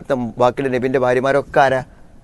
അല്ലാത്ത ബാക്കിയുള്ള നബിന്റെ ഭാര്യമാരൊക്കെ ആരാ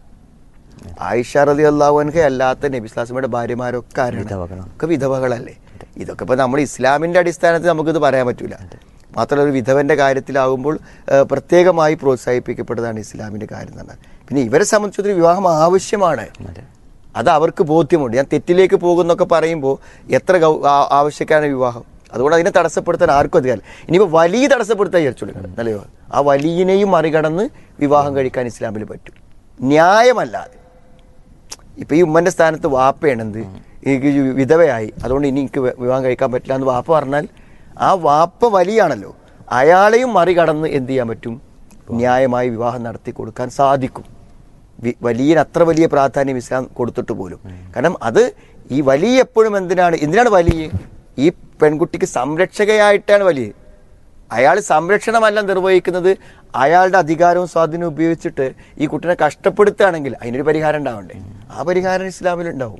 ആയിഷ റലി അള്ളാഹുൻഹെ അല്ലാത്ത നബി സ്ലാസ്മയുടെ ഭാര്യമാരൊക്കെ ആരാണ് വിധവകളാണ്. ഒക്കെ വിധവകളല്ലേ ഇതൊക്കെ ഇപ്പൊ നമ്മൾ ഇസ്ലാമിന്റെ അടിസ്ഥാനത്തിൽ നമുക്കിത് പറയാൻ പറ്റൂല മാത്രമല്ല ഒരു വിധവന്റെ കാര്യത്തിലാവുമ്പോൾ ഏഹ്, പ്രത്യേകമായി പ്രോത്സാഹിപ്പിക്കപ്പെട്ടതാണ് ഇസ്ലാമിന്റെ കാര്യം എന്ന് പറഞ്ഞാൽ പിന്നെ ഇവരെ സംബന്ധിച്ചിടത്തോളം വിവാഹം ആവശ്യമാണ് അതെ. അത് അവർക്ക് ബോധ്യമുണ്ട് ഞാൻ തെറ്റിലേക്ക് പോകുന്നൊക്കെ പറയുമ്പോൾ എത്ര ഗൗ- ആ- ആവശ്യക്കാരാണ് വിവാഹം അതുകൊണ്ട് അതിനെ തടസ്സപ്പെടുത്താൻ ആർക്കും അധികാരം ഇനിയിപ്പോൾ വലിയ തടസ്സപ്പെടുത്താൻ വിചാരിച്ചോളൂ നല്ലയോ ആ വലിയനെയും മറികടന്ന് വിവാഹം കഴിക്കാൻ ഇസ്ലാമിൽ പറ്റും ന്യായമല്ലാതെ ഇപ്പൊ ഈ ഉമ്മന്റെ സ്ഥാനത്ത് വാപ്പയാണെന്ത് എനിക്ക് ഈ വിധവയായി അതുകൊണ്ട് ഇനി എനിക്ക് വി- വിവാഹം കഴിക്കാൻ പറ്റില്ല എന്ന് വാപ്പ പറഞ്ഞാൽ ആ വാപ്പ വലിയാണല്ലോ അയാളെയും മറികടന്ന് എന്ത് ചെയ്യാൻ പറ്റും ന്യായമായി വിവാഹം നടത്തി കൊടുക്കാൻ സാധിക്കും വി- വലിയന് അത്ര വലിയ പ്രാധാന്യം ഇസ്ലാം കൊടുത്തിട്ട് പോലും കാരണം അത് ഈ വലിയ എപ്പോഴും എന്തിനാണ് എന്തിനാണ് വലിയ ഈ പെൺകുട്ടിക്ക് സംരക്ഷകയായിട്ടാണ് വലിയ അയാൾ സംരക്ഷണമല്ല നിർവഹിക്കുന്നത് അയാളുടെ അധികാരവും സ്വാധീനവും ഉപയോഗിച്ചിട്ട് ഈ കുട്ടിനെ കഷ്ടപ്പെടുത്തുകയാണെങ്കിൽ അതിനൊരു പരിഹാരം ഉണ്ടാവണ്ടേ ആ പരിഹാരം ഇസ്ലാമിൽ ഉണ്ടാവും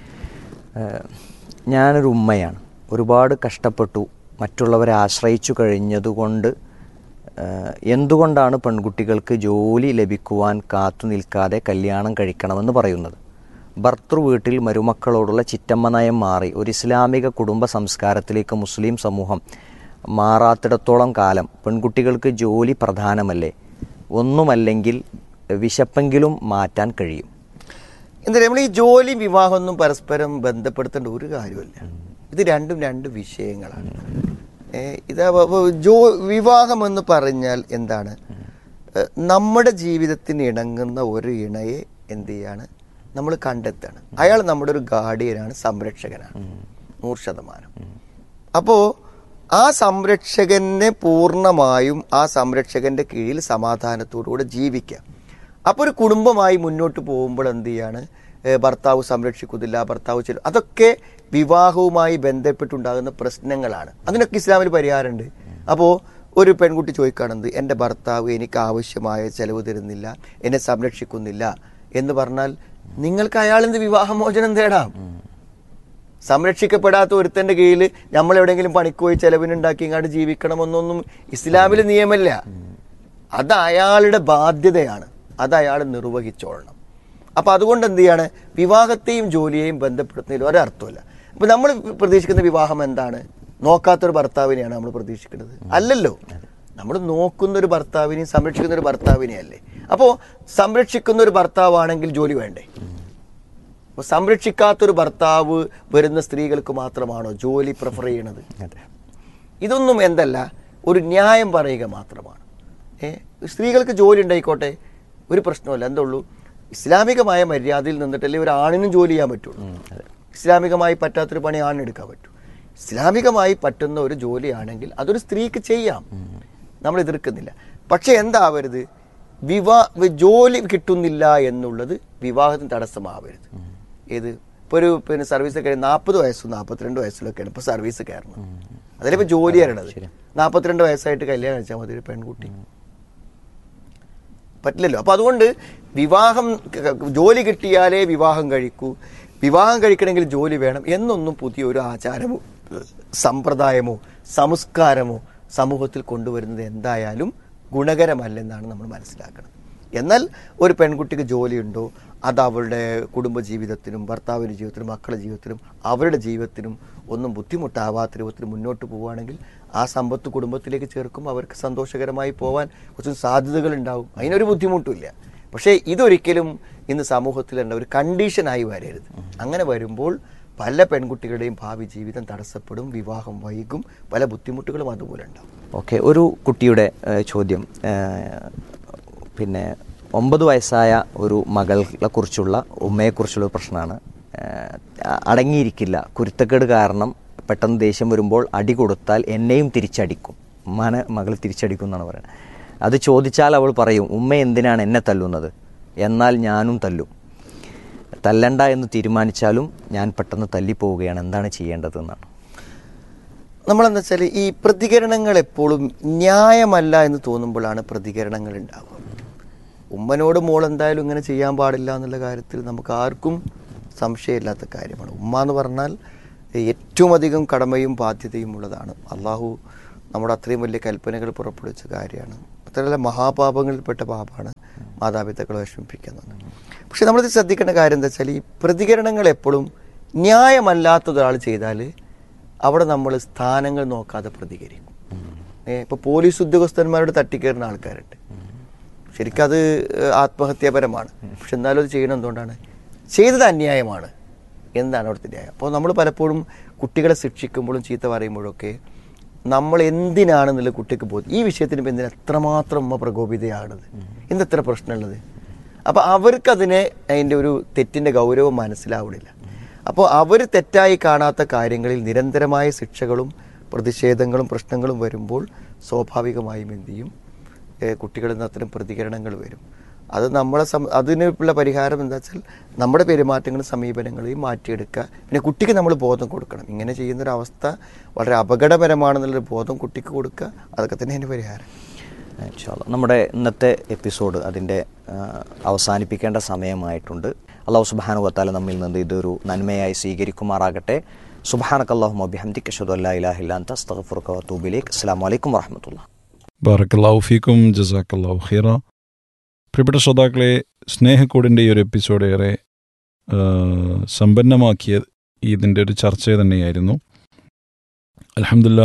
ഏഹ് ഞാനൊരു ഉമ്മയാണ് ഒരുപാട് കഷ്ടപ്പെട്ടു മറ്റുള്ളവരെ ആശ്രയിച്ചു കഴിഞ്ഞതുകൊണ്ട് ഏഹ് എന്തുകൊണ്ടാണ് പെൺകുട്ടികൾക്ക് ജോലി ലഭിക്കുവാൻ കാത്തു നിൽക്കാതെ കല്യാണം കഴിക്കണമെന്ന് പറയുന്നത് ഭർത്തൃ വീട്ടിൽ മരുമക്കളോടുള്ള ചിറ്റമ്മ നയം മാറി ഒരു ഇസ്ലാമിക കുടുംബ സംസ്കാരത്തിലേക്ക് മുസ്ലിം സമൂഹം മാറാത്തിടത്തോളം കാലം പെൺകുട്ടികൾക്ക് ജോലി പ്രധാനമല്ലേ ഒന്നുമല്ലെങ്കിൽ വിശപ്പെങ്കിലും മാറ്റാൻ കഴിയും എന്താ നമ്മൾ ഈ ജോലി വിവാഹമൊന്നും പരസ്പരം ബന്ധപ്പെടുത്തേണ്ട ഒരു കാര്യമല്ല ഇത് രണ്ടും രണ്ട് വിഷയങ്ങളാണ് ഏ, ഇത് അപ്പൊ- അപ്പൊ ജോ വിവാഹം എന്ന് പറഞ്ഞാൽ എന്താണ് ഏ, നമ്മുടെ ജീവിതത്തിന് ഇണങ്ങുന്ന ഒരു ഇണയെ എന്ത് ചെയ്യാണ് നമ്മൾ കണ്ടെത്താണ് അയാൾ നമ്മുടെ ഒരു ഗാർഡിയനാണ് സംരക്ഷകനാണ് നൂറ് ശതമാനം അപ്പോ ആ സംരക്ഷകനെ പൂർണ്ണമായും ആ സംരക്ഷകന്റെ കീഴിൽ സമാധാനത്തോടുകൂടെ ജീവിക്കാം അപ്പൊ ഒരു കുടുംബമായി മുന്നോട്ട് പോകുമ്പോൾ എന്ത് ചെയ്യാണ് ഏ, ഭർത്താവ് സംരക്ഷിക്കുന്നില്ല ഭർത്താവ് ചെല്ലു അതൊക്കെ വിവാഹവുമായി ബന്ധപ്പെട്ടുണ്ടാകുന്ന പ്രശ്നങ്ങളാണ് അതിനൊക്കെ ഇസ്ലാമിൽ പരിഹാരമുണ്ട് അപ്പോൾ ഒരു പെൺകുട്ടി ചോദിക്കുകയാണെന്ത് എൻ്റെ ഭർത്താവ് എനിക്ക് ആവശ്യമായ ചെലവ് തരുന്നില്ല എന്നെ സംരക്ഷിക്കുന്നില്ല എന്ന് പറഞ്ഞാൽ നിങ്ങൾക്ക് അയാളെന്ത് വിവാഹമോചനം തേടാം സംരക്ഷിക്കപ്പെടാത്ത ഒരുത്തന്റെ കീഴിൽ നമ്മൾ എവിടെയെങ്കിലും പണിക്ക് പോയി ചെലവിനുണ്ടാക്കി ഇങ്ങോട്ട് ജീവിക്കണമെന്നൊന്നും ഇസ്ലാമിൽ നിയമല്ല അത് അയാളുടെ ബാധ്യതയാണ് അത് അയാൾ നിർവഹിച്ചോളണം അപ്പൊ അതുകൊണ്ട് എന്ത് ചെയ്യാണ് വിവാഹത്തെയും ജോലിയെയും ബന്ധപ്പെടുത്തുന്നതിൽ ഒരർത്ഥമില്ല അപ്പൊ നമ്മൾ പ്രതീക്ഷിക്കുന്ന വിവാഹം എന്താണ് നോക്കാത്തൊരു ഭർത്താവിനെയാണ് നമ്മൾ പ്രതീക്ഷിക്കുന്നത് അല്ലല്ലോ നമ്മൾ നോക്കുന്ന ഒരു ഭർത്താവിനെയും സംരക്ഷിക്കുന്ന ഒരു ഭർത്താവിനെ അല്ലേ അപ്പോ സംരക്ഷിക്കുന്ന ഒരു ഭർത്താവാണെങ്കിൽ ജോലി വേണ്ടേ അപ്പൊ സംരക്ഷിക്കാത്തൊരു ഭർത്താവ് വരുന്ന സ്ത്രീകൾക്ക് മാത്രമാണോ ജോലി പ്രിഫർ ചെയ്യണത് അതെ ഇതൊന്നും എന്തല്ല ഒരു ന്യായം പറയുക മാത്രമാണ് ഏ സ്ത്രീകൾക്ക് ജോലി ഉണ്ടായിക്കോട്ടെ ഒരു പ്രശ്നമല്ല എന്തുള്ളൂ ഇസ്ലാമികമായ മര്യാദയിൽ നിന്നിട്ടല്ലേ ഒരു ആണിനും ജോലി ചെയ്യാൻ പറ്റുള്ളൂ ഇസ്ലാമികമായി പറ്റാത്തൊരു പണി ആണിനെടുക്കാൻ പറ്റൂ ഇസ്ലാമികമായി പറ്റുന്ന ഒരു ജോലിയാണെങ്കിൽ അതൊരു സ്ത്രീക്ക് ചെയ്യാം നമ്മൾ എതിർക്കുന്നില്ല പക്ഷെ എന്താവരുത് വിവാ ജോലി കിട്ടുന്നില്ല എന്നുള്ളത് വിവാഹത്തിന് തടസ്സമാവരുത് ഏത് ഇപ്പോൾ ഒരു പിന്നെ സർവീസ് കയറി നാൽപ്പത് വയസ്സും നാൽപ്പത്തിരണ്ട് വയസ്സിലൊക്കെയാണ് ഇപ്പോൾ സർവീസ് കയറണം അതിലിപ്പോൾ ജോലി തരണത് നാൽപ്പത്തിരണ്ട് വയസ്സായിട്ട് കല്യാണം കഴിച്ചാൽ മതി ഒരു പെൺകുട്ടി പറ്റില്ലല്ലോ അപ്പൊ അതുകൊണ്ട് വിവാഹം ക- ജോലി കിട്ടിയാലേ വിവാഹം കഴിക്കൂ വിവാഹം കഴിക്കണമെങ്കിൽ ജോലി വേണം എന്നൊന്നും പുതിയൊരു ആചാരമോ സമ്പ്രദായമോ സംസ്കാരമോ സമൂഹത്തിൽ കൊണ്ടുവരുന്നത് എന്തായാലും ഗുണകരമല്ലെന്നാണ് നമ്മൾ മനസ്സിലാക്കുന്നത് എന്നാൽ ഒരു പെൺകുട്ടിക്ക് ജോലിയുണ്ടോ അത് അവളുടെ കുടുംബജീവിതത്തിനും ഭർത്താവിൻ്റെ ജീവിതത്തിനും മക്കളുടെ ജീവിതത്തിനും അവരുടെ ജീവിതത്തിനും ഒന്നും ബുദ്ധിമുട്ടാവാത്ത രൂപത്തിൽ മുന്നോട്ട് പോവുകയാണെങ്കിൽ ആ സമ്പത്ത് കുടുംബത്തിലേക്ക് ചേർക്കുമ്പോൾ അവർക്ക് സന്തോഷകരമായി പോവാൻ കുറച്ച് സാധ്യതകൾ ഉണ്ടാവും അതിനൊരു ബുദ്ധിമുട്ടില്ല പക്ഷേ ഇതൊരിക്കലും ഇന്ന് സമൂഹത്തിൽ എന്താ ഒരു കണ്ടീഷനായി വരരുത് അങ്ങനെ വരുമ്പോൾ പല പെൺകുട്ടികളുടെയും ഭാവി ജീവിതം തടസ്സപ്പെടും വിവാഹം വൈകും പല ബുദ്ധിമുട്ടുകളും അതുപോലെ ഉണ്ടാവും ഓക്കെ ഒരു കുട്ടിയുടെ ഏഹ്, ചോദ്യം ഏഹ്, പിന്നെ ഒമ്പത് വയസ്സായ ഒരു മകളെ കുറിച്ചുള്ള ഉമ്മയെക്കുറിച്ചുള്ള ഒരു പ്രശ്നമാണ് ഏഹ്, അടങ്ങിയിരിക്കില്ല കുരുത്തക്കേട് കാരണം പെട്ടെന്ന് ദേഷ്യം വരുമ്പോൾ അടി കൊടുത്താൽ എന്നെയും തിരിച്ചടിക്കും ഉമ്മാനെ മകൾ തിരിച്ചടിക്കും എന്നാണ് പറയുന്നത് അത് ചോദിച്ചാൽ അവൾ പറയും ഉമ്മ എന്തിനാണ് എന്നെ തല്ലുന്നത് എന്നാൽ ഞാനും തല്ലും തല്ലണ്ട എന്ന് തീരുമാനിച്ചാലും ഞാൻ പെട്ടെന്ന് തല്ലിപ്പോവുകയാണ് എന്താണ് ചെയ്യേണ്ടത് എന്നാണ് നമ്മളെന്താ വെച്ചാൽ ഈ പ്രതികരണങ്ങൾ എപ്പോഴും ന്യായമല്ല എന്ന് തോന്നുമ്പോഴാണ് പ്രതികരണങ്ങൾ ഉണ്ടാവുക ഉമ്മനോട് മോൾ എന്തായാലും ഇങ്ങനെ ചെയ്യാൻ പാടില്ല എന്നുള്ള കാര്യത്തിൽ നമുക്ക് ആർക്കും സംശയമില്ലാത്ത കാര്യമാണ് ഉമ്മ എന്ന് പറഞ്ഞാൽ ഏറ്റവും അധികം കടമയും ബാധ്യതയും ഉള്ളതാണ് അള്ളാഹു നമ്മുടെ അത്രയും വലിയ കൽപ്പനകൾ പുറപ്പെടുവിച്ച കാര്യമാണ് മാത്രമല്ല മഹാപാപങ്ങളിൽപ്പെട്ട പാപമാണ് മാതാപിതാക്കളെ വിഷമിപ്പിക്കുന്നത് പക്ഷെ നമ്മളിത് ശ്രദ്ധിക്കേണ്ട കാര്യം എന്താ വെച്ചാൽ ഈ പ്രതികരണങ്ങൾ എപ്പോഴും ന്യായമല്ലാത്ത ഒരാൾ ചെയ്താൽ അവിടെ നമ്മൾ സ്ഥാനങ്ങൾ നോക്കാതെ പ്രതികരിക്കും ഏ, ഇപ്പൊ പോലീസ് ഉദ്യോഗസ്ഥന്മാരോട് തട്ടിക്കയറുന്ന ആൾക്കാരുണ്ട് ശരിക്കും അത് ഏഹ്, ആത്മഹത്യാപരമാണ് പക്ഷെ എന്നാലും അത് ചെയ്യണം എന്തുകൊണ്ടാണ് ചെയ്തത് അന്യായമാണ് എന്താണ് അവിടുത്തെ ന്യായം അപ്പോൾ നമ്മൾ പലപ്പോഴും കുട്ടികളെ ശിക്ഷിക്കുമ്പോഴും ചീത്ത പറയുമ്പോഴൊക്കെ നമ്മൾ എന്തിനാണെന്നുള്ള കുട്ടിക്ക് ബോധ്യം ഈ വിഷയത്തിന് ഇപ്പം എന്തിനാ എത്രമാത്രം ഉമ്മ പ്രകോപിതയാകുന്നത് എന്തെത്ര പ്രശ്നമുള്ളത് അപ്പോൾ അവർക്കതിനെ അതിൻ്റെ ഒരു തെറ്റിൻ്റെ ഗൗരവം മനസ്സിലാവുന്നില്ല അപ്പോൾ അവർ തെറ്റായി കാണാത്ത കാര്യങ്ങളിൽ നിരന്തരമായ ശിക്ഷകളും പ്രതിഷേധങ്ങളും പ്രശ്നങ്ങളും വരുമ്പോൾ സ്വാഭാവികമായും എന്ത് ചെയ്യും ഏഹ് കുട്ടികളിൽ നിന്ന് അത്തരം പ്രതികരണങ്ങൾ വരും അത് നമ്മളെ സം അതിനുള്ള പരിഹാരം എന്താ വെച്ചാൽ നമ്മുടെ പെരുമാറ്റങ്ങളും സമീപനങ്ങളെയും മാറ്റിയെടുക്കുക പിന്നെ കുട്ടിക്ക് നമ്മൾ ബോധം കൊടുക്കണം ഇങ്ങനെ ചെയ്യുന്നൊരവസ്ഥ വളരെ അപകടപരമാണെന്നുള്ളൊരു ബോധം കുട്ടിക്ക് കൊടുക്കുക അതൊക്കെ തന്നെ അതിൻ്റെ പരിഹാരം ഇൻഷാ അല്ലാ. നമ്മുടെ ഇന്നത്തെ എപ്പിസോഡ് അതിൻ്റെ ആ, അവസാനിപ്പിക്കേണ്ട സമയമായിട്ടുണ്ട് അള്ളാഹു സുബാനു വത്താല നമ്മിൽ നിന്ന് ഇതൊരു നന്മയായി സ്വീകരിക്കുമാറാകട്ടെ സുബാനക്കല്ലാഹു മബിഹംദിക് അഷദു അല്ലാ ഇലാഹില്ല അന്ത അസ്തഗ്ഫിറുക വഅതൂബു ഇലൈക് അസ്സലാമു അലൈക്കും വറഹ്മത്തുള്ളാഹി ബാറക്കല്ലാഹു ഫീക്കും ജസാക്കല്ലാഹു ഖീറ പ്രിയപ്പെട്ട ശ്രോതാക്കളെ സ്നേഹക്കൂടിൻ്റെ ഈ ഒരു എപ്പിസോഡ് ഏറെ ആ, സമ്പന്നമാക്കിയ ഇതിൻ്റെ ഒരു ചർച്ച തന്നെയായിരുന്നു അലഹമില്ല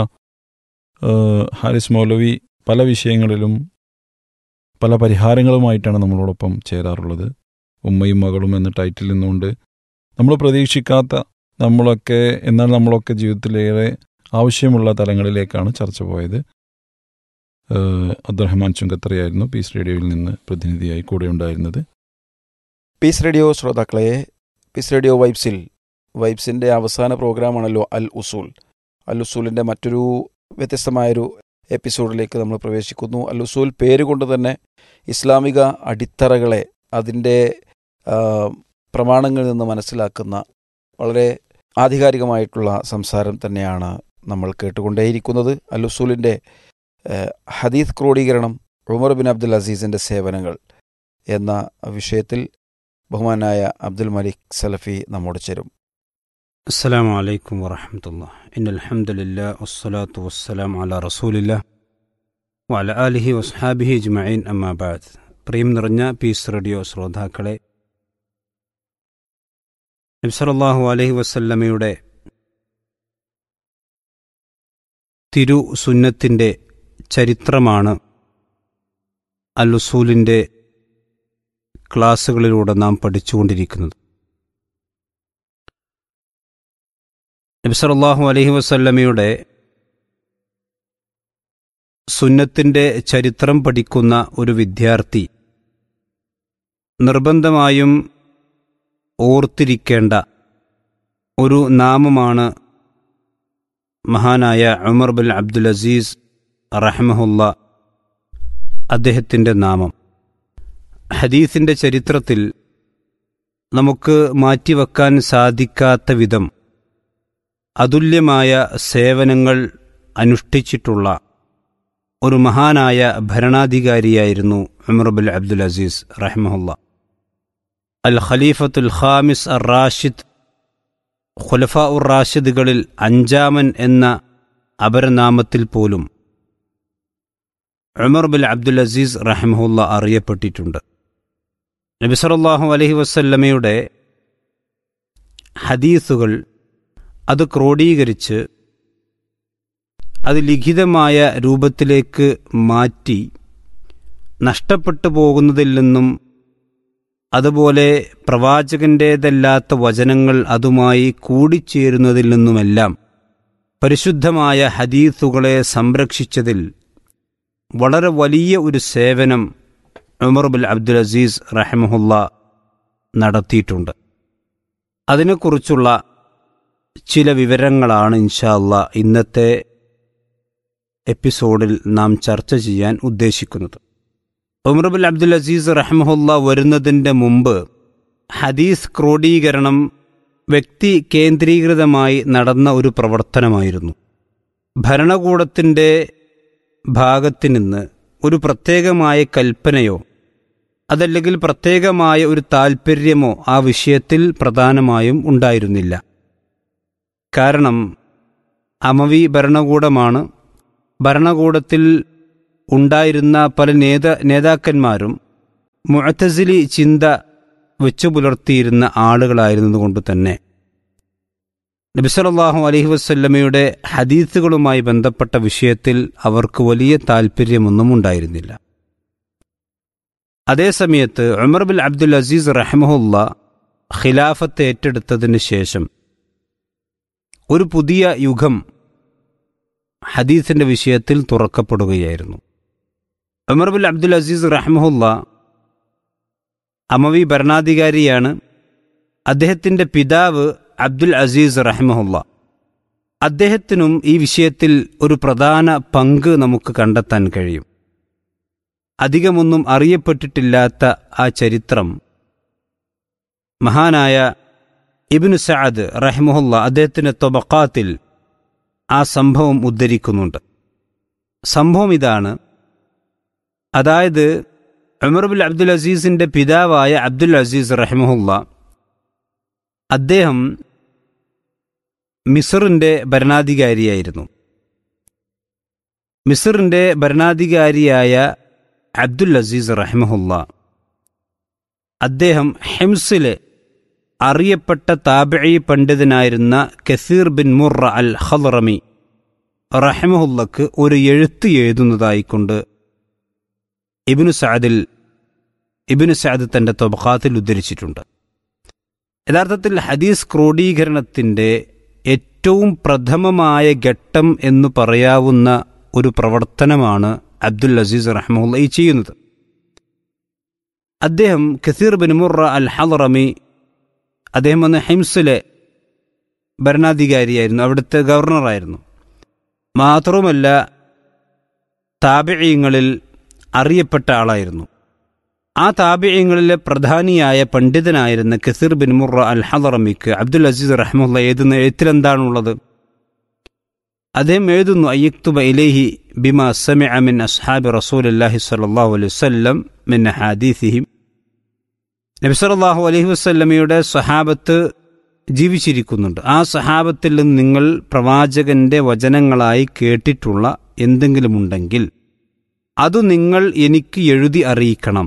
ഹാരിസ് മൗലവി പല വിഷയങ്ങളിലും പല പരിഹാരങ്ങളുമായിട്ടാണ് നമ്മളോടൊപ്പം ചേരാറുള്ളത് ഉമ്മയും മകളും എന്ന ടൈറ്റിൽ നിന്നുകൊണ്ട് നമ്മൾ പ്രതീക്ഷിക്കാത്ത നമ്മളൊക്കെ എന്നാൽ നമ്മളൊക്കെ ജീവിതത്തിലേറെ ആവശ്യമുള്ള തലങ്ങളിലേക്കാണ് ചർച്ച പോയത് ഏഹ് അബ്ദുറഹ്മാൻ ചുങ്കത്തറയായിരുന്നു പീസ് റേഡിയോയിൽ നിന്ന് പ്രതിനിധിയായി കൂടെ ഉണ്ടായിരുന്നത് പീസ് റേഡിയോ ശ്രോതാക്കളെ പീസ് റേഡിയോ വൈബ്സിൽ വൈബ്സിൻ്റെ അവസാന പ്രോഗ്രാമാണല്ലോ അൽ ഉസൂൽ അൽ ഉസൂലിൻ്റെ മറ്റൊരു വ്യത്യസ്തമായൊരു എപ്പിസോഡിലേക്ക് നമ്മൾ പ്രവേശിക്കുന്നു അൽ ഉസൂൽ പേരുകൊണ്ട് തന്നെ ഇസ്ലാമിക അടിത്തറകളെ അതിൻ്റെ ആ, പ്രമാണങ്ങളിൽ നിന്ന് മനസ്സിലാക്കുന്ന വളരെ ആധികാരികമായിട്ടുള്ള സംസാരം തന്നെയാണ് നമ്മൾ കേട്ടുകൊണ്ടേയിരിക്കുന്നത് അൽ ഉസൂലിൻ്റെ ഏഹ്, ഹദീസ് ക്രോഡീകരണം ഉമർ ബിൻ അബ്ദുൽ അസീസിൻ്റെ സേവനങ്ങൾ എന്ന വിഷയത്തിൽ ബഹുമാനായ അബ്ദുൽ മലിക് സലഫി നമ്മോട് ചേരും السلام عليكم ورحمة الله إن الحمد لله والصلاة والسلام على رسول الله وعلى آله وصحابه أجمعين أما بعد പ്രിയം നിറഞ്ഞ പീസ് റേഡിയോ ശ്രോതാക്കളെ നബ്സറല്ലാഹു അലൈഹി വസല്ലമയുടെ തിരു സുന്നത്തിൻ്റെ ചരിത്രമാണ് അൽ-ഉസൂലിൻ്റെ ക്ലാസ്സുകളിലൂടെ നാം പഠിച്ചുകൊണ്ടിരിക്കുന്നത് നബ്സറല്ലാഹു അലൈഹി വസല്ലമയുടെ സുന്നത്തിൻ്റെ ചരിത്രം പഠിക്കുന്ന ഒരു വിദ്യാർത്ഥി നിർബന്ധമായും ഓർത്തിരിക്കേണ്ട ഒരു നാമമാണ് മഹാനായ ഉമർ ബിൻ അബ്ദുൽ അസീസ് റഹ്മഹുല്ല അദ്ദേഹത്തിൻ്റെ നാമം ഹദീസിൻ്റെ ചരിത്രത്തിൽ നമുക്ക് മാറ്റിവെക്കാൻ സാധിക്കാത്ത വിധം അതുല്യമായ സേവനങ്ങൾ അനുഷ്ഠിച്ചിട്ടുള്ള ഒരു മഹാനായ ഭരണാധികാരിയായിരുന്നു ഉമർബുൽ അബ്ദുൽ അസീസ് റഹ്മഹുല്ല അൽ ഖലീഫത്തുൽ ഖാമിസ് അർ റാഷിദ് ഖുലഫ ഉർ റാഷിദുകളിൽ അഞ്ചാമൻ എന്ന അപരനാമത്തിൽ പോലും ഉമർ ബിൻ അബ്ദുൽ അസീസ് റഹ്മഹുല്ല അറിയപ്പെട്ടിട്ടുണ്ട് നബി സല്ലല്ലാഹു അലൈഹി വസല്ലമയുടെ ഹദീസുകൾ അത് ക്രോഡീകരിച്ച് അത് ലിഖിതമായ രൂപത്തിലേക്ക് മാറ്റി നഷ്ടപ്പെട്ടു പോകുന്നതിൽ നിന്നും അതുപോലെ പ്രവാചകന്റേതല്ലാത്ത വചനങ്ങൾ അതുമായി കൂടിച്ചേരുന്നതിൽ നിന്നുമെല്ലാം പരിശുദ്ധമായ ഹദീസുകളെ സംരക്ഷിച്ചതിൽ വളരെ വലിയ ഒരു സേവനം ഉമർ ബിൻ അബ്ദുൽ അസീസ് റഹമുല്ല നടത്തിയിട്ടുണ്ട് അതിനെക്കുറിച്ചുള്ള ചില വിവരങ്ങളാണ് ഇൻഷാല്ല ഇന്നത്തെ എപ്പിസോഡിൽ നാം ചർച്ച ചെയ്യാൻ ഉദ്ദേശിക്കുന്നത് ഉമർബുൽ അബ്ദുൽ അസീസ് റഹ്മുല്ല വരുന്നതിൻ്റെ മുമ്പ് ഹദീസ് ക്രോഡീകരണം വ്യക്തി കേന്ദ്രീകൃതമായി നടന്ന ഒരു പ്രവർത്തനമായിരുന്നു ഭരണകൂടത്തിൻ്റെ ഭാഗത്തു നിന്ന് ഒരു പ്രത്യേകമായ കൽപ്പനയോ അതല്ലെങ്കിൽ പ്രത്യേകമായ ഒരു താൽപ്പര്യമോ ആ വിഷയത്തിൽ പ്രധാനമായും ഉണ്ടായിരുന്നില്ല കാരണം അമവി ഭരണകൂടമാണ് ഭരണകൂടത്തിൽ ഉണ്ടായിരുന്ന പല നേത നേതാക്കന്മാരും മുഅത്തസിലി ചിന്ത വെച്ചു പുലർത്തിയിരുന്ന ആളുകളായിരുന്നതുകൊണ്ട് തന്നെ നബിസലല്ലാഹു അലഹി വസ്ല്ലമയുടെ ഹദീസുകളുമായി ബന്ധപ്പെട്ട വിഷയത്തിൽ അവർക്ക് വലിയ താൽപ്പര്യമൊന്നും ഉണ്ടായിരുന്നില്ല അതേസമയത്ത് ഉമർ ബിൻ അബ്ദുൽ അസീസ് റഹ്മുല്ല ഖിലാഫത്ത് ഏറ്റെടുത്തതിന് ശേഷം ഒരു പുതിയ യുഗം ഹദീസിന്റെ വിഷയത്തിൽ തുറക്കപ്പെടുകയായിരുന്നു ഉമർ ബിൻ അബ്ദുൽ അസീസ് റഹ്മുല്ല അമവി ഭരണാധികാരിയാണ് അദ്ദേഹത്തിന്റെ പിതാവ് അബ്ദുൽ അസീസ് റഹ്മുല്ല അദ്ദേഹത്തിനും ഈ വിഷയത്തിൽ ഒരു പ്രധാന പങ്ക് നമുക്ക് കണ്ടെത്താൻ കഴിയും അധികമൊന്നും അറിയപ്പെട്ടിട്ടില്ലാത്ത ആ ചരിത്രം മഹാനായ ഇബിനു സഅദ് റഹ്മുല്ല അദ്ദേഹത്തിന്റെ തൊബക്കാത്തിൽ ആ സംഭവം ഉദ്ധരിക്കുന്നുണ്ട് സംഭവം ഇതാണ് അതായത് ഉമർബുൽ അബ്ദുൽ അസീസിന്റെ പിതാവായ അബ്ദുൽ അസീസ് റഹ്മുല്ല അദ്ദേഹം മിസറിന്റെ ഭരണാധികാരിയായിരുന്നു മിസറിന്റെ ഭരണാധികാരിയായ അബ്ദുൽ അസീസ് റഹ്മുല്ല അദ്ദേഹം ഹെംസിലെ അറിയപ്പെട്ട താബിഴി പണ്ഡിതനായിരുന്ന കസീർ ബിൻ മുറ അൽ ഖലറമി റഹ്മുല്ലക്ക് ഒരു എഴുത്ത് എഴുതുന്നതായിക്കൊണ്ട് ഇബിനു സഅദിൽ ഇബിനു സഅദ് തന്റെ തൊബക്കാത്തിൽ ഉദ്ധരിച്ചിട്ടുണ്ട് യഥാർത്ഥത്തിൽ ഹദീസ് ക്രോഡീകരണത്തിന്റെ ഏറ്റവും പ്രഥമമായ ഘട്ടം എന്ന് പറയാവുന്ന ഒരു പ്രവർത്തനമാണ് അബ്ദുൽ അസീസ് റഹ്മുല്ല ഈ ചെയ്യുന്നത് അദ്ദേഹം ഖസീർ ബിൻ മുറ അൽ ഹലറമി അദ്ദേഹം വന്ന് ഹിംസിലെ ഭരണാധികാരിയായിരുന്നു അവിടുത്തെ ഗവർണറായിരുന്നു മാത്രവുമല്ല താപിഴയങ്ങളിൽ അറിയപ്പെട്ട ആളായിരുന്നു ആ താപിഴയങ്ങളിലെ പ്രധാനിയായ പണ്ഡിതനായിരുന്ന ഖസീർ ബിൻ മുറ അൽ ഹലറമിക്ക് അബ്ദുൽ അസീസ് റഹ്മുല്ല എഴുതുന്ന എഴുത്തിലെന്താണുള്ളത് അദ്ദേഹം എഴുതുന്നു അയ്യക്തുബ ഇലേഹി ബിമ സമിഅ മിൻ അസ്ഹാബി റസൂലുള്ളാഹി സ്വല്ലല്ലാഹു അലൈഹി വസല്ലം മിൻ ഹദീസിഹിം നബി സല്ലല്ലാഹു അലൈഹി വസല്ലമയുടെ സഹാബത്ത് ജീവിച്ചിരിക്കുന്നുണ്ട് ആ സഹാബത്തിൽ നിന്ന് നിങ്ങൾ പ്രവാചകന്റെ വചനങ്ങളായി കേട്ടിട്ടുള്ള എന്തെങ്കിലും ഉണ്ടെങ്കിൽ അത് നിങ്ങൾ എനിക്ക് എഴുതി അറിയിക്കണം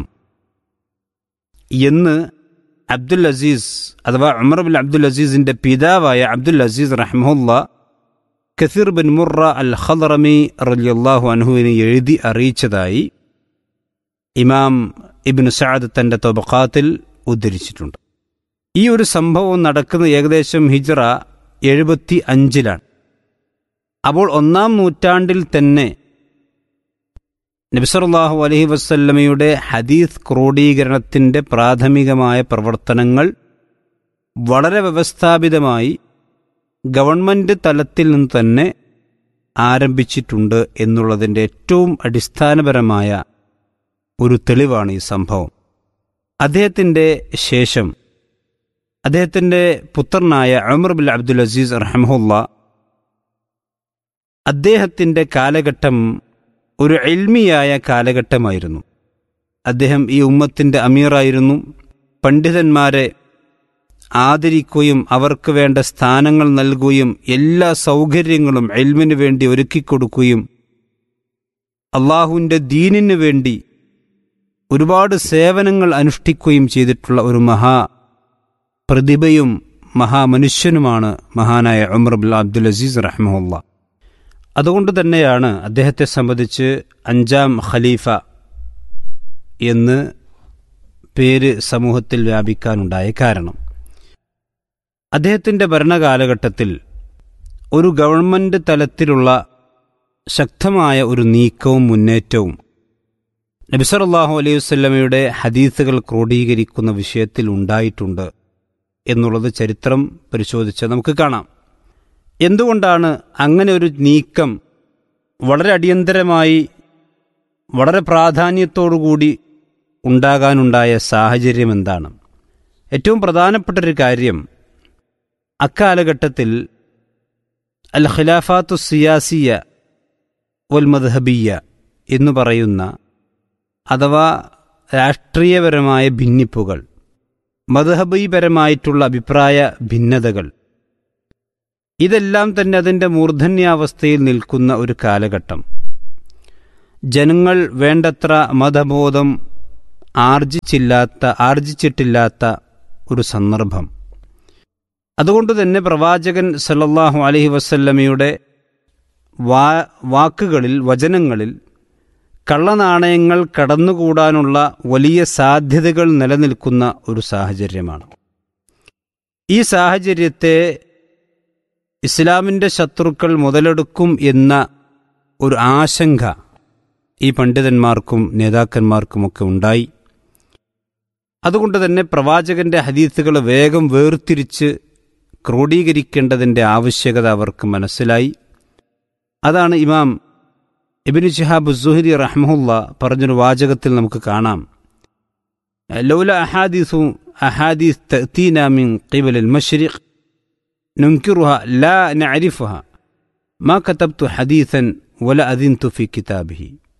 എന്ന് അബ്ദുൽ അസീസ് അഥവാ ഉമർ ബിൻ അബ്ദുൽ അസീസിന്റെ പിതാവായ അബ്ദുൽ അസീസ് റഹ്മുല്ല കസീർ ബിൻ മുറ അൽ ഖലറമി റലിയല്ലാഹു അൻഹുവിനെ എഴുതി അറിയിച്ചതായി ഇമാം ഇബിൻ സഅദ് തന്റെ തൊബക്കാത്തിൽ ഉദ്ധരിച്ചിട്ടുണ്ട് ഈ ഒരു സംഭവം നടക്കുന്ന ഏകദേശം ഹിജ്റ എഴുപത്തി അഞ്ചിലാണ് അപ്പോൾ ഒന്നാം നൂറ്റാണ്ടിൽ തന്നെ നബിസറുല്ലാഹു അലഹി വസ്ല്ലമയുടെ ഹദീസ് ക്രോഡീകരണത്തിന്റെ പ്രാഥമികമായ പ്രവർത്തനങ്ങൾ വളരെ വ്യവസ്ഥാപിതമായി ഗവൺമെന്റ് തലത്തിൽ നിന്ന് തന്നെ ആരംഭിച്ചിട്ടുണ്ട് എന്നുള്ളതിൻ്റെ ഏറ്റവും അടിസ്ഥാനപരമായ ഒരു തെളിവാണ് ഈ സംഭവം അദ്ദേഹത്തിൻ്റെ ശേഷം അദ്ദേഹത്തിൻ്റെ പുത്രനായ അമർ ബിൻ അബ്ദുൽ അസീസ് റഹമുല്ല അദ്ദേഹത്തിൻ്റെ കാലഘട്ടം ഒരു എൽമിയായ കാലഘട്ടമായിരുന്നു അദ്ദേഹം ഈ ഉമ്മത്തിൻ്റെ അമീറായിരുന്നു പണ്ഡിതന്മാരെ ആദരിക്കുകയും അവർക്ക് വേണ്ട സ്ഥാനങ്ങൾ നൽകുകയും എല്ലാ സൗകര്യങ്ങളും എൽമിന് വേണ്ടി ഒരുക്കിക്കൊടുക്കുകയും അള്ളാഹുവിൻ്റെ ദീനിന് വേണ്ടി ഒരുപാട് സേവനങ്ങൾ അനുഷ്ഠിക്കുകയും ചെയ്തിട്ടുള്ള ഒരു മഹാ പ്രതിഭയും മഹാമനുഷ്യനുമാണ് മഹാനായ ഉമർ ബിൻ അബ്ദുൽ അസീസ് റഹ്മുല്ല അതുകൊണ്ട് തന്നെയാണ് അദ്ദേഹത്തെ സംബന്ധിച്ച് അഞ്ചാം ഖലീഫ എന്ന് പേര് സമൂഹത്തിൽ വ്യാപിക്കാനുണ്ടായ കാരണം അദ്ദേഹത്തിൻ്റെ ഭരണകാലഘട്ടത്തിൽ ഒരു ഗവൺമെൻറ് തലത്തിലുള്ള ശക്തമായ ഒരു നീക്കവും മുന്നേറ്റവും നബിസറല്ലാഹു അലൈഹി വസ്ലമയുടെ ഹദീസുകൾ ക്രോഡീകരിക്കുന്ന വിഷയത്തിൽ ഉണ്ടായിട്ടുണ്ട് എന്നുള്ളത് ചരിത്രം പരിശോധിച്ച് നമുക്ക് കാണാം എന്തുകൊണ്ടാണ് അങ്ങനെ ഒരു നീക്കം വളരെ അടിയന്തരമായി വളരെ പ്രാധാന്യത്തോടുകൂടി ഉണ്ടാകാനുണ്ടായ സാഹചര്യം എന്താണ് ഏറ്റവും പ്രധാനപ്പെട്ട ഒരു കാര്യം അക്കാലഘട്ടത്തിൽ അൽ ഖിലാഫാത്തു സിയാസിയ വൽ മദ്ഹബിയ എന്ന് പറയുന്ന അഥവാ രാഷ്ട്രീയപരമായ ഭിന്നിപ്പുകൾ മദ്ഹബീപരമായിട്ടുള്ള അഭിപ്രായ ഭിന്നതകൾ ഇതെല്ലാം തന്നെ അതിൻ്റെ മൂർധന്യാവസ്ഥയിൽ നിൽക്കുന്ന ഒരു കാലഘട്ടം ജനങ്ങൾ വേണ്ടത്ര മതബോധം ആർജിച്ചില്ലാത്ത ആർജിച്ചിട്ടില്ലാത്ത ഒരു സന്ദർഭം അതുകൊണ്ട് തന്നെ പ്രവാചകൻ സല്ലല്ലാഹു അലൈഹി വസല്ലമയുടെ വാ വാക്കുകളിൽ വചനങ്ങളിൽ കള്ളനാണയങ്ങൾ കടന്നുകൂടാനുള്ള വലിയ സാധ്യതകൾ നിലനിൽക്കുന്ന ഒരു സാഹചര്യമാണ് ഈ സാഹചര്യത്തെ ഇസ്ലാമിൻ്റെ ശത്രുക്കൾ മുതലെടുക്കും എന്ന ഒരു ആശങ്ക ഈ പണ്ഡിതന്മാർക്കും നേതാക്കന്മാർക്കുമൊക്കെ ഉണ്ടായി അതുകൊണ്ട് തന്നെ പ്രവാചകന്റെ ഹദീസുകൾ വേഗം വേർതിരിച്ച് ക്രോഡീകരിക്കേണ്ടതിൻ്റെ ആവശ്യകത അവർക്ക് മനസ്സിലായി അതാണ് ഇമാം ഇബിനു ഷിഹാബ് സുഹരി റഹ്മുല്ല പറഞ്ഞൊരു വാചകത്തിൽ നമുക്ക് കാണാം ലൗല അഹാദീസു അഹാദീസ് തഅ്തീന മിൻ ഖിബൽ المشرق ننكرها لا نعرفها ما كتبت حديثا ولا أذنت في كتابه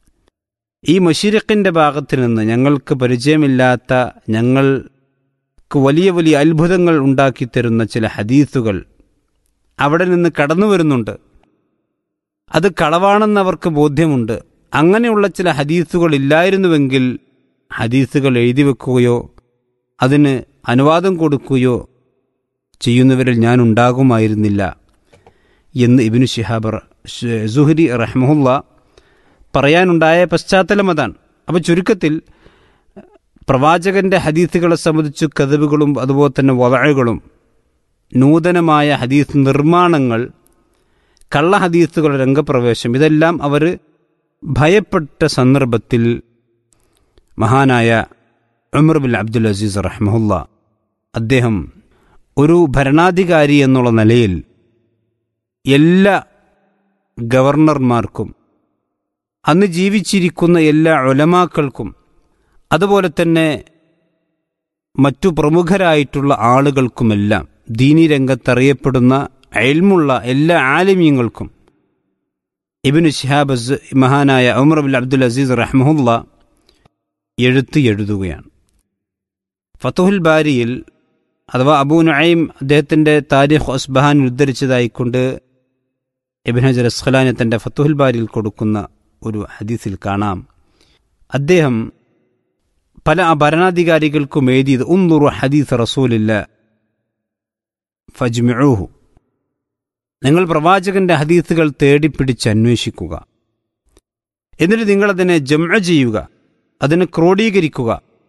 ഈ മഷിരിഖിൻ്റെ ഭാഗത്ത് നിന്ന് ഞങ്ങൾക്ക് പരിചയമില്ലാത്ത ഞങ്ങൾക്ക് വലിയ വലിയ അത്ഭുതങ്ങൾ ഉണ്ടാക്കിത്തരുന്ന ചില ഹദീസുകൾ അവിടെ നിന്ന് കടന്നു വരുന്നുണ്ട് അത് കളവാണെന്ന് അവർക്ക് ബോധ്യമുണ്ട് അങ്ങനെയുള്ള ചില ഹദീസുകൾ ഇല്ലായിരുന്നുവെങ്കിൽ ഹദീസുകൾ എഴുതി വെക്കുകയോ അതിന് അനുവാദം കൊടുക്കുകയോ ചെയ്യുന്നവരിൽ ഞാൻ ഉണ്ടാകുമായിരുന്നില്ല എന്ന് ഇബിനു ഷിഹാബർ സുഹരി റഹ്മുല്ല പറയാനുണ്ടായ പശ്ചാത്തലം അതാണ് അപ്പോൾ ചുരുക്കത്തിൽ പ്രവാചകന്റെ ഹദീസുകളെ സംബന്ധിച്ച് കഥവുകളും അതുപോലെ തന്നെ വതഴകളും നൂതനമായ ഹദീസ് നിർമ്മാണങ്ങൾ കള്ള ഹദീസുകളുടെ രംഗപ്രവേശം ഇതെല്ലാം അവർ ഭയപ്പെട്ട സന്ദർഭത്തിൽ മഹാനായ ഉമർ ബിൻ അബ്ദുൽ അസീസ് റഹ്മുല്ല അദ്ദേഹം ഒരു ഭരണാധികാരി എന്നുള്ള നിലയിൽ എല്ലാ ഗവർണർമാർക്കും അന്ന് ജീവിച്ചിരിക്കുന്ന എല്ലാ ഒലമാക്കൾക്കും അതുപോലെ തന്നെ മറ്റു പ്രമുഖരായിട്ടുള്ള ആളുകൾക്കുമെല്ലാം ദീനി രംഗത്തറിയപ്പെടുന്ന അയൽമുള്ള എല്ലാ ആലിമ്യങ്ങൾക്കും ഇബിനു ഷിഹാബസ് മഹാനായ ഉമർ ബിൻ അബ്ദുൽ അസീസ് റഹ്മുല്ല എഴുത്ത് എഴുതുകയാണ് ഫത്തുഹുൽ ബാരിയിൽ അഥവാ അബൂ നുഐം അദ്ദേഹത്തിൻ്റെ താരിഖ് അസ്ബഹാൻ ഉദ്ധരിച്ചതായിക്കൊണ്ട് ഇബിൻ ഹജർ അസ്ഖലാനെ തൻ്റെ ഫത്തുഹുൽ ബാരിയിൽ കൊടുക്കുന്ന ഒരു ഹദീസിൽ കാണാം അദ്ദേഹം പല ഭരണാധികാരികൾക്കും എഴുതിയത് ഉന്നുറു ഹദീസ് റസൂലില്ല ഫജ്മിഊഹു നിങ്ങൾ പ്രവാചകന്റെ ഹദീസുകൾ തേടിപ്പിടിച്ച് അന്വേഷിക്കുക എന്നിട്ട് നിങ്ങളതിനെ ജംഅ ചെയ്യുക അതിനെ ക്രോഡീകരിക്കുക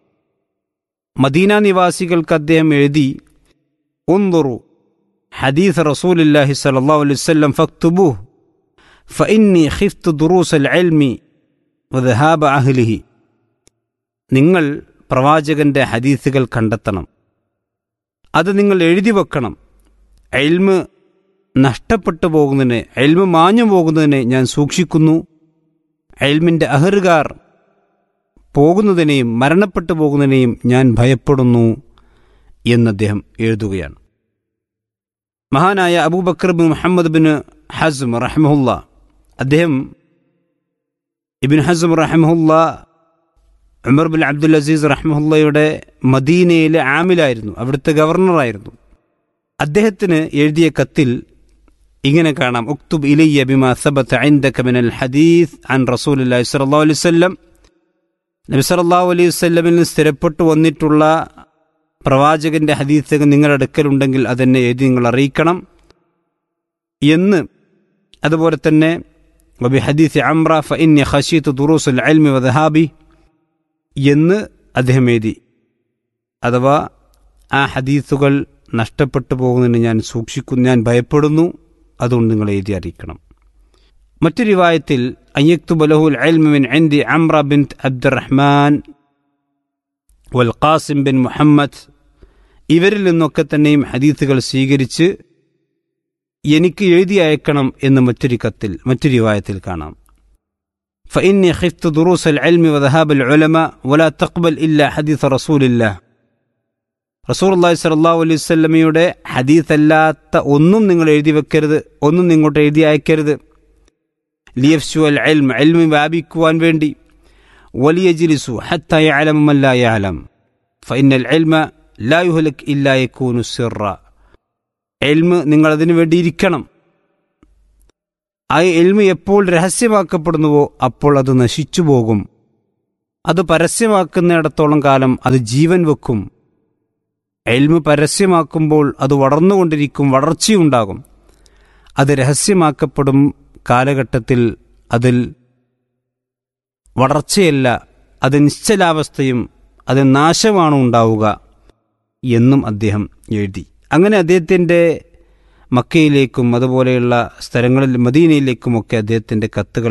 മദീന നിവാസികൾക്ക് അദ്ദേഹം എഴുതി ഉന്തുറു ഹദീസ് റസൂലില്ലാഹി സല്ലല്ലാഹു അലൈഹി വസല്ലം ഫക്തുബൂഹ് ഫഇന്നി ഖിഫ്തു ദുറൂസൽ ഇൽമി വദഹാബ അഹ്ലിഹി നിങ്ങൾ പ്രവാചകന്റെ ഹദീസുകൾ കണ്ടെത്തണം അത് നിങ്ങൾ എഴുതി വെക്കണം എൽമ് നഷ്ടപ്പെട്ടു പോകുന്നതിനെ എൽമ് മാഞ്ഞു പോകുന്നതിനെ ഞാൻ സൂക്ഷിക്കുന്നു എൽമിൻ്റെ അഹറുകാർ പോകുന്നതിനെയും മരണപ്പെട്ടു പോകുന്നതിനെയും ഞാൻ ഭയപ്പെടുന്നു എന്ന് അദ്ദേഹം എഴുതുകയാണ് മഹാനായ Abu Bakr bin Muhammad bin Hazm റഹ്മുല്ല അദ്ദേഹം ഇബിൻ ഹസ്ം റഹ്മുല്ല ഉമർ ബിൻ അബ്ദുൽ അസീസ് റഹ്മുല്ലയുടെ മദീനയിലെ ആമിലായിരുന്നു അവിടുത്തെ ഗവർണറായിരുന്നു അദ്ദേഹത്തിന് എഴുതിയ കത്തിൽ ഇങ്ങനെ കാണാം ഉക്തുബ് ഇലയ്യ ബിമാ സബത്ത് عندك من الحديث عن رسول الله صلى الله عليه وسلم നബി സല്ലല്ലാഹു അലൈഹി വസല്ലമിൽ നിന്ന് സ്ഥിരപ്പെട്ടു വന്നിട്ടുള്ള പ്രവാചകന്റെ ഹദീസുകൾ നിങ്ങളുടെ അടുക്കലുണ്ടെങ്കിൽ അതെന്നെ എഴുതി നിങ്ങൾ അറിയിക്കണം എന്ന് അതുപോലെ തന്നെ വബി ഹദീസ് അംറ ഫ ഇന്നി ഖശീത്ത് ദുറൂസുൽ അൽമി വദഹാബി എന്ന് അദ്ദേഹം എഴുതി അഥവാ ആ ഹദീസുകൾ നഷ്ടപ്പെട്ടു പോകുന്നതിന് ഞാൻ സൂക്ഷിക്കുന്നു ഞാൻ ഭയപ്പെടുന്നു അതുകൊണ്ട് നിങ്ങൾ എഴുതി അറിയിക്കണം മറ്റൊരു റിവായത്തിൽ അയ്യക്തു ബലഹുൽ അൽമിൻ എൻഡി അംറ ബിൻ അബ്ദുറഹ്മാൻ വൽ ഖാസിം ബിൻ മുഹമ്മദ് ഇവരിൽ നിന്നൊക്കെ തന്നെയും ഹദീസുകൾ സ്വീകരിച്ച് എനിക്ക് എഴുതി അയക്കണം എന്ന് മറ്റൊരു കത്തിൽ മറ്റൊരു റിവായത്തിൽ കാണാം فإني خفت دروس العلم وذهاب العلماء ولا تقبل إلا حديث رسول الله റസൂർ അള്ളാഹി സലാഹു അലൈഹി സ്വല്ലമയുടെ ഹദീസ് അല്ലാത്ത ഒന്നും നിങ്ങൾ എഴുതി വെക്കരുത് ഒന്നും നിങ്ങോട്ട് എഴുതി അയക്കരുത് ലിയഫ്സു അൽ എൽം എൽമി വ്യാപിക്കുവാൻ വേണ്ടി വലിയ ജിലിസു ഹത്തായ അലമല്ലായ അലം ഫൈനൽ എൽമ ലായുഹലക് ഇല്ലായക്കൂനു സിറ എൽമ് നിങ്ങൾ അതിനു വേണ്ടി ഇരിക്കണം ആ എൽമ് എപ്പോൾ രഹസ്യമാക്കപ്പെടുന്നുവോ അപ്പോൾ അത് നശിച്ചു പോകും അത് പരസ്യമാക്കുന്നിടത്തോളം കാലം അത് ജീവൻ വെക്കും എൽമ് പരസ്യമാക്കുമ്പോൾ അത് വളർന്നുകൊണ്ടിരിക്കും വളർച്ചയുണ്ടാകും അത് രഹസ്യമാക്കപ്പെടും കാലഘട്ടത്തിൽ അതിൽ വളർച്ചയല്ല അത് നിശ്ചലാവസ്ഥയും അത് നാശമാണ് ഉണ്ടാവുക എന്നും അദ്ദേഹം എഴുതി അങ്ങനെ അദ്ദേഹത്തിൻ്റെ മക്കയിലേക്കും അതുപോലെയുള്ള സ്ഥലങ്ങളിൽ മദീനയിലേക്കുമൊക്കെ അദ്ദേഹത്തിൻ്റെ കത്തുകൾ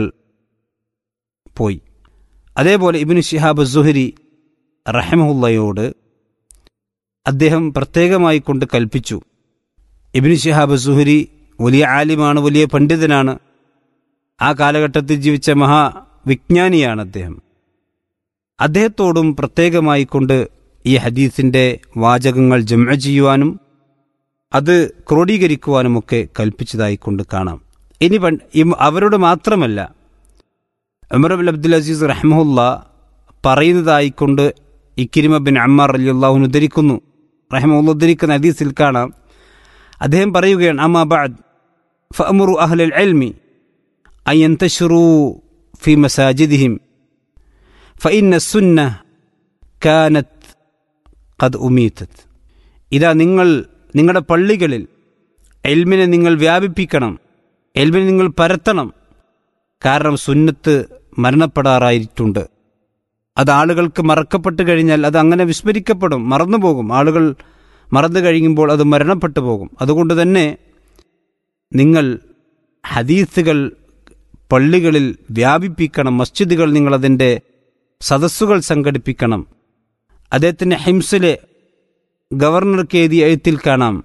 പോയി അതേപോലെ ഇബിന് ഷിഹാബ് സുഹരി റഹമുല്ലയോട് അദ്ദേഹം പ്രത്യേകമായി കൊണ്ട് കൽപ്പിച്ചു ഇബിന് ഷിഹാബ് സുഹരി വലിയ ആലിമാണ് വലിയ പണ്ഡിതനാണ് ആ കാലഘട്ടത്തിൽ ജീവിച്ച മഹാവിജ്ഞാനിയാണ് അദ്ദേഹം അദ്ദേഹത്തോടും പ്രത്യേകമായി കൊണ്ട് ഈ ഹദീസിൻ്റെ വാചകങ്ങൾ ജമ ചെയ്യുവാനും അത് ക്രോഡീകരിക്കുവാനുമൊക്കെ കൽപ്പിച്ചതായി കൊണ്ട് കാണാം ഇനി പണ്ട് ഇം- അവരോട് മാത്രമല്ല ഉമർ അബുൽ അബ്ദുൽ അസീസ് റഹ്മുല്ല പറയുന്നതായിക്കൊണ്ട് ഇക്കിരിമ ബിൻ അമ്മാർ അലി അള്ളാഹുൻ ഉദ്ധരിക്കുന്നു റഹ്മുല്ല ഉദ്ധരിക്കുന്ന ഹദീസിൽ കാണാം അദ്ദേഹം പറയുകയാണ് അമാബാദ് ഫഅമുറു അഹ്ലൽ ഇൽമി أن ينتشروا في مساجدهم فإن السنة كانت قد أميتت ഇതാ നിങ്ങൾ നിങ്ങളുടെ പള്ളികളിൽ എൽമിനെ നിങ്ങൾ വ്യാപിപ്പിക്കണം എൽമിനെ നിങ്ങൾ പരത്തണം കാരണം സുന്നത്ത് മരണപ്പെടാറായിട്ടുണ്ട് അത് ആളുകൾക്ക് മറക്കപ്പെട്ട് കഴിഞ്ഞാൽ അത് അങ്ങനെ വിസ്മരിക്കപ്പെടും മറന്നുപോകും ആളുകൾ മറന്നു കഴിയുമ്പോൾ അത് മരണപ്പെട്ടു പോകും അതുകൊണ്ട് തന്നെ നിങ്ങൾ ഹദീസുകൾ പള്ളികളിൽ വ്യാപിപ്പിക്കണം മസ്ജിദുകൾ നിങ്ങൾ അതിൻ്റെ സദസ്സുകൾ സംഘടിപ്പിക്കണം അദ്ദേഹത്തിൻ്റെ ഹിംസിലെ ഗവർണർക്ക് എഴുതിയ എഴുത്തിൽ കാണാം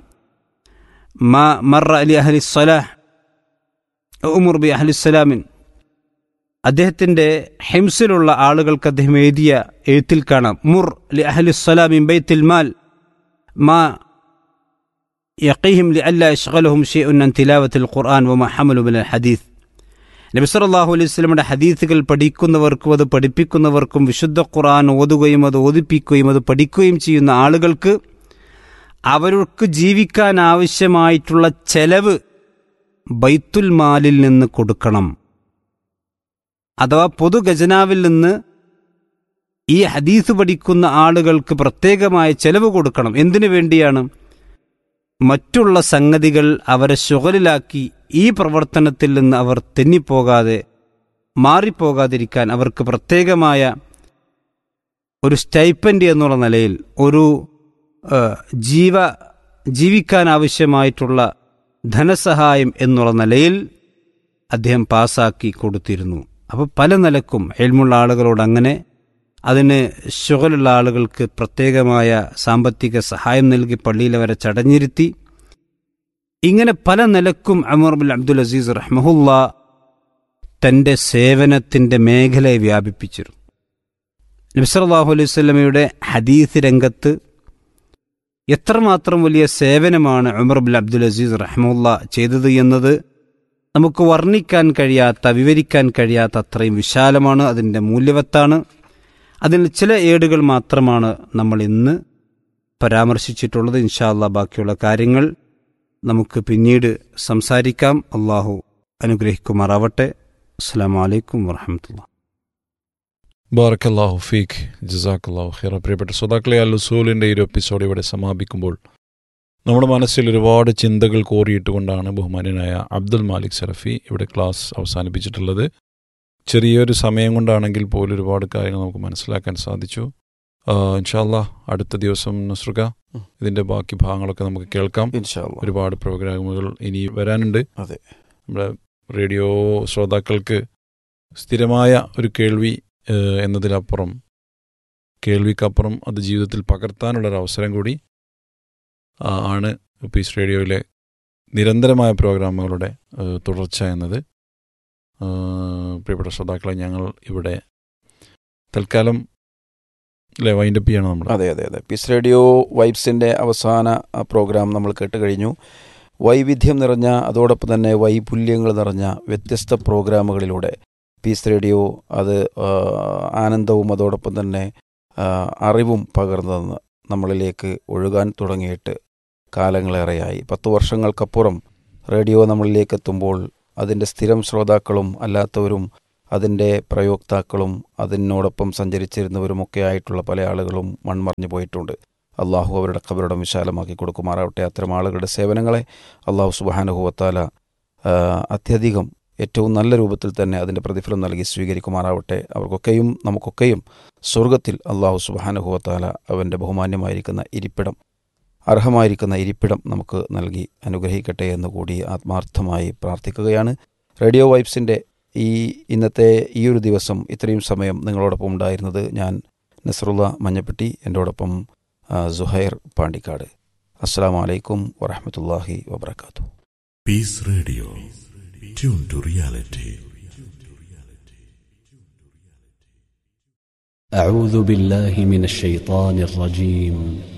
മാ മറ അലി അഹലി സലാഹ് ഉമുർ ബി അഹ്ലിസ്സലാമിൻ അദ്ദേഹത്തിൻ്റെ ഹിംസിലുള്ള ആളുകൾക്ക് അദ്ദേഹം എഴുതിയ എഴുത്തിൽ കാണാം മുർ ലി അഹ്ലിസ്സലാമിൻ ബൈത്തിൽ മാൽ മാ യഖീഹിം ലി അല്ല ഇഷ്ഗലഹും ഷെയ്ഉൻ അൻ തിലാവത്തിൽ ഖുർആൻ വമ ഹമലു മിനൽ ഹദീസ് നബി സല്ലല്ലാഹു അലൈഹി വസല്ലമയുടെ ഹദീസുകൾ പഠിക്കുന്നവർക്കും അത് പഠിപ്പിക്കുന്നവർക്കും വിശുദ്ധ ഖുർആൻ ഓതുകയും അത് ഓദിപ്പിക്കുകയും അത് പഠിക്കുകയും ചെയ്യുന്ന ആളുകൾക്ക് അവർക്ക് ജീവിക്കാൻ ആവശ്യമായിട്ടുള്ള ചെലവ് ബൈത്തുൽ മാലിൽ നിന്ന് കൊടുക്കണം അഥവാ പൊതു ഖജനാവിൽ നിന്ന് ഈ ഹദീസ് പഠിക്കുന്ന ആളുകൾക്ക് പ്രത്യേകമായ ചെലവ് കൊടുക്കണം എന്തിനു വേണ്ടിയാണ് മറ്റുള്ള സംഗതികൾ അവരെ ശുഗലിലാക്കി ഈ പ്രവർത്തനത്തിൽ നിന്ന് അവർ തെന്നിപ്പോകാതെ മാറിപ്പോകാതിരിക്കാൻ അവർക്ക് പ്രത്യേകമായ ഒരു സ്റ്റൈപ്പൻഡ് എന്നുള്ള നിലയിൽ ഒരു ഏഹ്, ജീവ ജീവിക്കാൻ ആവശ്യമായിട്ടുള്ള ധനസഹായം എന്നുള്ള നിലയിൽ അദ്ദേഹം പാസാക്കി കൊടുത്തിരുന്നു അപ്പോൾ പല നിലക്കും എൽമുള്ള ആളുകളോട് അങ്ങനെ അതിന് ഷുഗലുള്ള ആളുകൾക്ക് പ്രത്യേകമായ സാമ്പത്തിക സഹായം നൽകി പള്ളിയിൽ അവരെ ചടഞ്ഞിരുത്തി ഇങ്ങനെ പല നിലക്കും അമർ ബിൻ അബ്ദുൽ അസീസ് റഹ്മഹുല്ല തൻ്റെ സേവനത്തിൻ്റെ മേഖലയെ വ്യാപിപ്പിച്ചിരുന്നു നബ്സല്ലാഹു അലൈഹി സ്വലമയുടെ ഹദീസ് രംഗത്ത് എത്രമാത്രം വലിയ സേവനമാണ് ഉമർ ബിൻ അബ്ദുൽ അസീസ് റഹ്മുല്ല ചെയ്തത് എന്നത് നമുക്ക് വർണ്ണിക്കാൻ കഴിയാത്ത വിവരിക്കാൻ കഴിയാത്ത അത്രയും വിശാലമാണ് അതിൻ്റെ മൂല്യവത്താണ് അതിൽ ചില ഏടുകൾ മാത്രമാണ് നമ്മൾ ഇന്ന് പരാമർശിച്ചിട്ടുള്ളത് ഇൻഷാല്ല ബാക്കിയുള്ള കാര്യങ്ങൾ നമുക്ക് പിന്നീട് സംസാരിക്കാം അള്ളാഹു അനുഗ്രഹിക്കുമാറാവട്ടെ അസ്സാം വലൈക്കും വാഹമത്തുള്ള ബാറക്കല്ലാഹു ഫീഖ് ജസാഖല്ലാഹു ഖിറ പ്രിയപ്പെട്ട ശ്രോതാക്കളെ അൽ ഉസൂലിൻ്റെ ഈ ഒരു എപ്പിസോഡ് ഇവിടെ സമാപിക്കുമ്പോൾ നമ്മുടെ മനസ്സിൽ ഒരുപാട് ചിന്തകൾ കോറിയിട്ടുകൊണ്ടാണ് ബഹുമാന്യനായ അബ്ദുൽ മാലിക് സറഫി ഇവിടെ ക്ലാസ് അവസാനിപ്പിച്ചിട്ടുള്ളത് ചെറിയൊരു സമയം കൊണ്ടാണെങ്കിൽ പോലും ഒരുപാട് കാര്യങ്ങൾ നമുക്ക് മനസ്സിലാക്കാൻ സാധിച്ചു ഇൻഷാല്ല അടുത്ത ദിവസം നസ്രുക ഉം. ഇതിൻ്റെ ബാക്കി ഭാഗങ്ങളൊക്കെ നമുക്ക് കേൾക്കാം ഇൻഷാല്ല ഒരുപാട് പ്രോഗ്രാമുകൾ ഇനി വരാനുണ്ട് അതെ. നമ്മുടെ റേഡിയോ ശ്രോതാക്കൾക്ക് സ്ഥിരമായ ഒരു കേൾവി ഏഹ്, എന്നതിലപ്പുറം കേൾവിക്കപ്പുറം അത് ജീവിതത്തിൽ പകർത്താനുള്ളൊരു അവസരം കൂടി ആ, ആണ് പീസ് റേഡിയോയിലെ നിരന്തരമായ പ്രോഗ്രാമുകളുടെ ഏഹ്, തുടർച്ച എന്നത് ഏഹ്, പ്രിയപ്പെട്ട ശ്രോതാക്കളെ ഞങ്ങൾ ഇവിടെ തൽക്കാലം അല്ലേ വൈൻഡപ്പ് ചെയ്യണം നമ്മൾ അതെ അതെ അതെ പീസ് റേഡിയോ വൈബ്സിൻ്റെ അവസാന ആ, പ്രോഗ്രാം നമ്മൾ കേട്ട് കഴിഞ്ഞു വൈവിധ്യം നിറഞ്ഞ അതോടൊപ്പം തന്നെ വൈപുല്യങ്ങൾ നിറഞ്ഞ വ്യത്യസ്ത പ്രോഗ്രാമുകളിലൂടെ പീസ് റേഡിയോ അത് ആ, ആനന്ദവും അതോടൊപ്പം തന്നെ ആ, അറിവും പകർന്നു നമ്മളിലേക്ക് ഒഴുകാൻ തുടങ്ങിയിട്ട് കാലങ്ങളേറെയായി പത്ത് വർഷങ്ങൾക്കപ്പുറം റേഡിയോ നമ്മളിലേക്ക് എത്തുമ്പോൾ അതിൻ്റെ സ്ഥിരം ശ്രോതാക്കളും അല്ലാത്തവരും അതിൻ്റെ പ്രയോക്താക്കളും അതിനോടൊപ്പം സഞ്ചരിച്ചിരുന്നവരുമൊക്കെ ആയിട്ടുള്ള പല ആളുകളും മൺമറഞ്ഞു പോയിട്ടുണ്ട് അള്ളാഹു അവരുടെ കബറിടം വിശാലമാക്കി കൊടുക്കുമാറാവട്ടെ അത്തരം ആളുകളുടെ സേവനങ്ങളെ അള്ളാഹു സുബാനുഹുവത്താല അത്യധികം ഏറ്റവും നല്ല രൂപത്തിൽ തന്നെ അതിൻ്റെ പ്രതിഫലം നൽകി സ്വീകരിക്കുമാറാവട്ടെ അവർക്കൊക്കെയും നമുക്കൊക്കെയും സ്വർഗത്തിൽ അള്ളാഹു സുബാനുഹുവത്താല അവൻ്റെ ബഹുമാന്യമായിരിക്കുന്ന ഇരിപ്പിടം അർഹമായിരിക്കുന്ന ഇരിപ്പിടം നമുക്ക് നൽകി അനുഗ്രഹിക്കട്ടെ എന്ന് കൂടി ആത്മാർത്ഥമായി പ്രാർത്ഥിക്കുകയാണ് റേഡിയോ വൈബ്സിൻ്റെ ഈ ഇന്നത്തെ ഈ ഒരു ദിവസം ഇത്രയും സമയം നിങ്ങളോടൊപ്പം ഉണ്ടായിരുന്നത് ഞാൻ നസറുള്ള മഞ്ഞപ്പെട്ടി എൻ്റോടൊപ്പം ആ, സുഹൈർ പാണ്ടിക്കാട് അസ്സാം വലൈക്കും വറഹമത്തല്ലാഹി വബർക്കാത്തു Peace Radio. Tune to reality. أعوذ بالله من الشيطان الرجيم